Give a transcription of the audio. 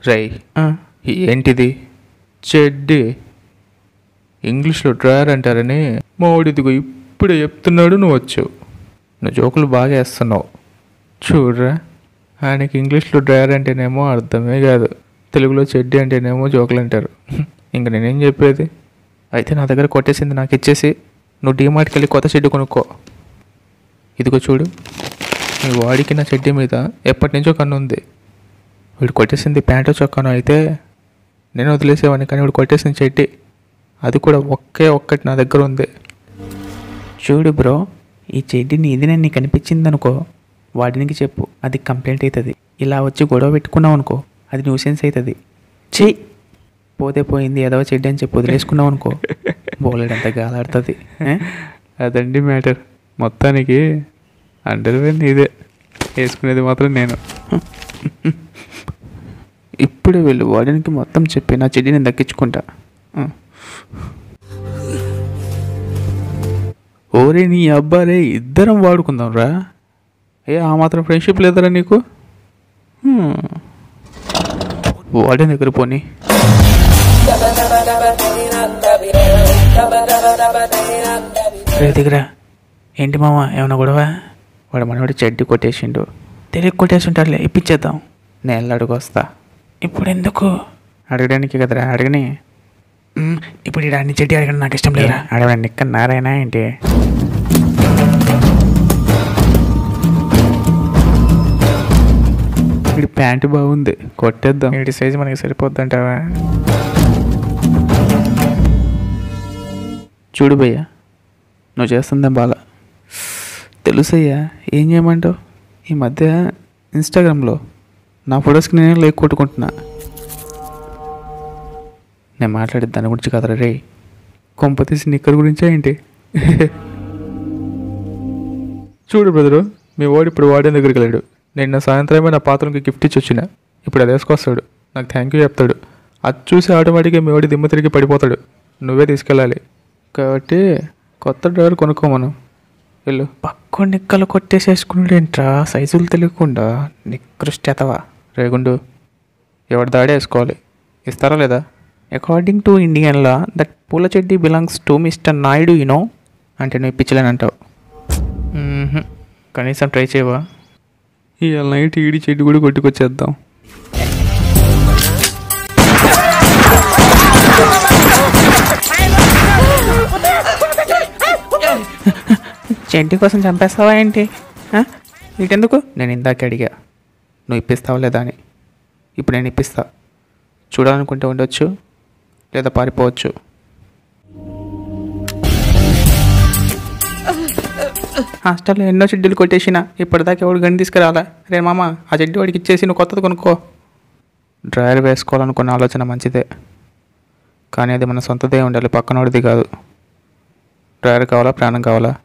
రై ఏంటిది చెడ్డి ఇంగ్లీష్లో డ్రాయర్ అంటారని మావాడిదిగో ఇప్పుడే చెప్తున్నాడు నువ్వు వచ్చావు నువ్వు జోకులు బాగా వేస్తున్నావు చూడరా ఆయనకి ఇంగ్లీష్లో డ్రాయర్ అంటేనేమో అర్థమే కాదు తెలుగులో చెడ్డి అంటేనేమో జోకులు అంటారు ఇంక నేనేం చెప్పేది అయితే నా దగ్గర కొట్టేసింది నాకు ఇచ్చేసి నువ్వు డీమార్ట్కి వెళ్ళి కొత్త చెడ్డి కొనుక్కో ఇదిగో చూడు మీ వాడికి నా చెడ్డి మీద ఎప్పటి నుంచో కన్ను ఉంది వీడు కొట్టేసింది ప్యాంటు చొక్కాను అయితే నేను వదిలేసేవాడిని కానీ వీడు కొట్టేసింది చెడ్డి అది కూడా ఒకే ఒక్కటి నా దగ్గర ఉంది చూడు బ్రో ఈ చెడ్డి నీది నేను నీకు అనిపించింది అనుకో వాడినికి చెప్పు అది కంప్లైంట్ అవుతుంది ఇలా వచ్చి గొడవ పెట్టుకున్నావు అనుకో అది న్యూసెన్స్ అవుతుంది చెయ్యి పోతే పోయింది ఏదో చెడ్డి అని చెప్పి వదిలేసుకున్నావు అనుకో బోలెడంత గాలాడుతుంది ఏ? అదండి మ్యాటర్ మొత్తానికి అండర్వేర్ నీదే వేసుకునేది మాత్రం నేను ఇప్పుడు వీళ్ళు వాడినికి మొత్తం చెప్పి నా చెడ్డి నేను దక్కించుకుంటా ఆ. ఓరే నీ అబ్బారే ఇద్దరం వాడుకుందాం రా ఏ ఆ మాత్రం ఫ్రెండ్షిప్ లేదరా నీకు హ్మ్. వాడిని దగ్గర పోనీ రే దిగరా ఏంటి మామ ఏమైనా గొడవ వాడు మనవాడి చెడ్డి కొట్టేసిండు తెలియ కొట్టేసి ఉంటారులే ఇప్పించేద్దాం నేను అడుగు వస్తా ఇప్పుడు ఎందుకు అడగడానికి కదరా అడగని మ్, ఇప్పుడు ఈ అన్ని చెడ్డి అడగడం నాకు ఇష్టం లేదా అడగండి ఇక్కడ నారాయణ ఏంటి వీడి ప్యాంటు బాగుంది కొట్టేద్దాం వీడి సైజు మనకి సరిపోద్దంటావా చూడు భయ్యా నువ్వు చేస్తుందే బాగా తెలుసయ్యా ఏం చేయమంటావు ఈ మధ్య ఇన్స్టాగ్రామ్లో నా ఫొటోస్కి నేనే లైక్ కొట్టుకుంటున్నా నేను మాట్లాడేది దాని గురించి కదరా రే కొంపతీసి నిక్కర్ గురించా ఏంటి చూడు బ్రదరు మీ వాడు ఇప్పుడు వాడే దగ్గరికి వెళ్ళాడు నిన్న సాయంత్రమే నా పాత్రకి గిఫ్ట్ ఇచ్చి వచ్చిన ఇప్పుడు అది వేసుకొస్తాడు నాకు థ్యాంక్ యూ చెప్తాడు అది చూసి ఆటోమేటిక్గా మీ వాడి దిమ్మ తిరిగి పడిపోతాడు నువ్వే తీసుకెళ్ళాలి కాబట్టి కొత్త డ్రైవర్ కొనుక్కోమను వెళ్ళు పక్క నిక్కలు కొట్టేసేసుకున్నాడేంట్రా సైజులు తెలియకుండా నికృష్టతవా రేగుండు ఎవరి దాడే వేసుకోవాలి ఇస్తారా లేదా according to Indian law that పూల చెడ్డి belongs to mister Naidu you know అంటే నువ్వు ఇప్పించలేని అంటావు మ్మ్హ్. కనీసం ట్రై చేయవా ఈ నైట్ ఈడి చెట్టు కూడా కొట్టుకొచ్చేద్దాం చెడ్డి కోసం చంపేస్తావా ఏంటి ఆ? నీకెందుకు నేను ఇందాక అడిగా నువ్వు ఇప్పిస్తావా లేదా అని ఇప్పుడు నేను ఇప్పిస్తా చూడాలనుకుంటే ఉండొచ్చు లేదా పారిపోవచ్చు హాస్టల్లో ఎన్నో చెడ్డీలు కొట్టేసిన ఇప్పటిదాకా ఎవడు గండి తీసుకురాలా రే మామ ఆ చెడ్డి వాడికి ఇచ్చేసి నువ్వు కొత్తది కొనుక్కో డ్రైవర్ వేసుకోవాలనుకున్న ఆలోచన మంచిదే కానీ అది మన సొంతదే ఉండాలి పక్కనోడిది కాదు డ్రైవర్ కావాలా ప్రాణం కావాలా